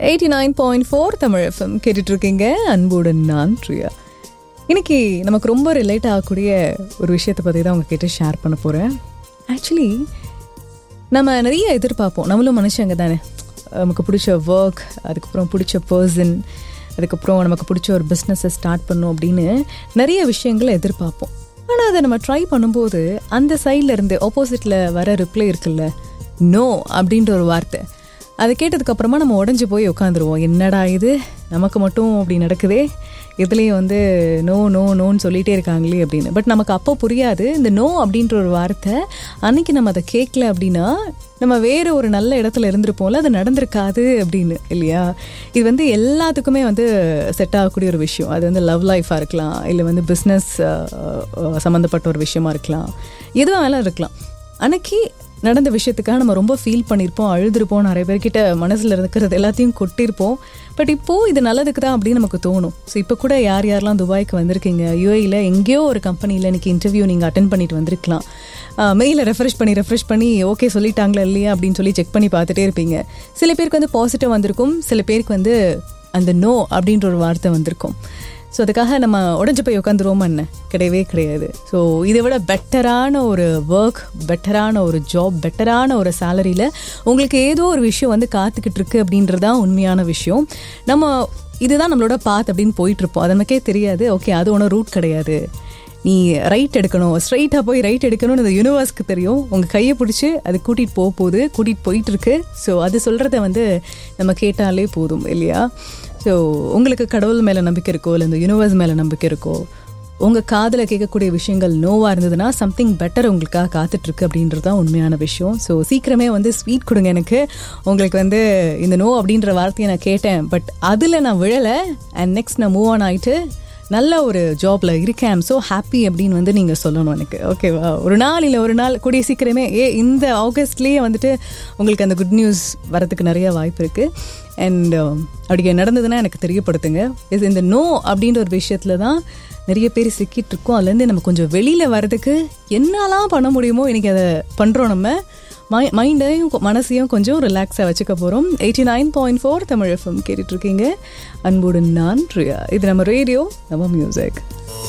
eighty nine point four Tamil FM கேட்டுட்ருக்கீங்க அன்புடன் நான் பிரியா இன்னைக்கு நமக்கு ரொம்ப ரிலேட் ஆகக்கூடிய ஒரு விஷயத்தை பற்றி தான் உங்ககிட்ட ஷேர் பண்ண போகிறேன் ஆக்சுவலி நம்ம நிறைய எதிர்பார்ப்போம் நம்மளும் மனுஷங்க தானே நமக்கு பிடிச்ச ஒர்க் அதுக்கப்புறம் பிடிச்ச பர்சன் அதுக்கப்புறம் நமக்கு பிடிச்ச ஒரு பிஸ்னஸை ஸ்டார்ட் பண்ணும் அப்படின்னு நிறைய விஷயங்களை எதிர்பார்ப்போம் ஆனால் அதை நம்ம ட்ரை பண்ணும்போது அந்த சைடில் இருந்து ஆப்போசிட்டில் வர ரிப்ளை இருக்குல்ல நோ அப்படின்ற ஒரு வார்த்தை அதை கேட்டதுக்கப்புறமா நம்ம உடஞ்சி போய் உட்காந்துருவோம் என்னடா இது நமக்கு மட்டும் அப்படி நடக்குதே இதுலேயும் வந்து நோ நோ நோன்னு சொல்லிகிட்டே இருக்காங்களே அப்படின்னு பட் நமக்கு அப்போ புரியாது இந்த நோ அப்படின்ற ஒரு வார்த்தை அன்னைக்கு நம்ம அதை கேட்கல அப்படின்னா நம்ம வேறு ஒரு நல்ல இடத்துல இருந்திருப்போம்ல அது நடந்திருக்காது அப்படின்னு இல்லையா இது வந்து எல்லாத்துக்குமே வந்து செட் ஆகக்கூடிய ஒரு விஷயம் அது வந்து லவ் லைஃபாக இருக்கலாம் இல்லை வந்து பிஸ்னஸ் சம்மந்தப்பட்ட ஒரு விஷயமா இருக்கலாம் எதுவாக வேணாலும் இருக்கலாம் அன்னைக்கு நடந்த விஷயத்துக்காக நம்ம ரொம்ப ஃபீல் பண்ணியிருப்போம் அழுதுருப்போம் நிறைய பேர்கிட்ட மனசில் இருக்கிறது எல்லாத்தையும் கொட்டியிருப்போம் பட் இப்போது இது நல்லதுக்கு தான் அப்படின்னு நமக்கு தோணும் ஸோ இப்போ கூட யார் யாரெல்லாம் துபாய்க்கு வந்திருக்கீங்க யூஏயில் எங்கேயோ ஒரு கம்பெனியில் இன்னைக்கு இன்டர்வியூ நீங்கள் அட்டன் பண்ணிட்டு வந்திருக்கலாம் மெயிலை ரெஃப்ரெஷ் பண்ணி ரெஃப்ரெஷ் பண்ணி ஓகே சொல்லிட்டாங்களா இல்லையா அப்படின்னு சொல்லி செக் பண்ணி பார்த்துட்டே இருப்பீங்க சில பேருக்கு வந்து பாசிட்டிவ் வந்திருக்கும் சில பேருக்கு வந்து அந்த நோ அப்படின்ற ஒரு வார்த்தை வந்திருக்கும் ஸோ அதுக்காக நம்ம உடஞ்சி போய் உட்காந்துருவோமா என்ன கிடையவே கிடையாது ஸோ இதை விட பெட்டரான ஒரு ஒர்க் பெட்டரான ஒரு ஜாப் பெட்டரான ஒரு சேலரியில் உங்களுக்கு ஏதோ ஒரு விஷயம் வந்து காத்துக்கிட்டு இருக்கு அப்படின்றதான் உண்மையான விஷயம் நம்ம இதுதான் நம்மளோட பாத் அப்படின்னு போயிட்டுருப்போம் அது நமக்கே தெரியாது ஓகே அது ஒன்றும் ரூட் கிடையாது நீ ரைட் எடுக்கணும் ஸ்ட்ரைட்டாக போய் ரைட் எடுக்கணும்னு இந்த யூனிவர்ஸ்க்கு தெரியும் உங்கள் கையை பிடிச்சி அது கூட்டிகிட்டு போக போகுது கூட்டிகிட்டு போயிட்டுருக்கு ஸோ அது சொல்கிறத வந்து நம்ம கேட்டாலே போதும் இல்லையா ஸோ உங்களுக்கு கடவுள் மேலே நம்பிக்கை இருக்கோ இல்லை இந்த யூனிவர்ஸ் மேலே நம்பிக்கை இருக்கோ உங்கள் காதில் கேட்கக்கூடிய விஷயங்கள் நோவாக இருந்ததுன்னா சம்திங் பெட்டர் உங்களுக்காக காத்துட்ருக்கு அப்படின்றது தான் உண்மையான விஷயம் ஸோ சீக்கிரமே வந்து ஸ்வீட் கொடுங்க எனக்கு உங்களுக்கு வந்து இந்த நோ அப்படின்ற வார்த்தையை நான் கேட்டேன் பட் அதில் நான் விழலை அண்ட் நெக்ஸ்ட் நான் மூவ் ஆன் ஆகிட்டு நல்ல ஒரு ஜாப்ல இருக்கேன் ஐம் ஸோ ஹாப்பி அப்படின்னு வந்து நீங்கள் சொல்லணும் எனக்கு ஓகேவா ஒரு நாள் இல்லை ஒரு நாள் கூடிய சீக்கிரமே ஏ இந்த ஆகஸ்ட்லேயே வந்துட்டு உங்களுக்கு அந்த குட் நியூஸ் வரதுக்கு நிறைய வாய்ப்பு இருக்குது அண்ட் அப்படி நடந்ததுன்னா எனக்கு தெரியப்படுத்துங்க இது இந்த நோ அப்படின்ற ஒரு விஷயத்தில் தான் நிறைய பேர் சிக்கிட்டு இருக்கோம் அதுலேருந்து நம்ம கொஞ்சம் வெளியில் வர்றதுக்கு என்னெல்லாம் பண்ண முடியுமோ இன்றைக்கி அதை பண்ணுறோம் நம்ம மை மைண்டையும் மனசையும் கொஞ்சம் ரிலாக்ஸாக வச்சுக்க போகிறோம் eighty nine point four Tamil FM கேட்டுட்ருக்கீங்க அன்புடன் நான் ரியா இது நம்ம ரேடியோ நம்ம மியூசிக்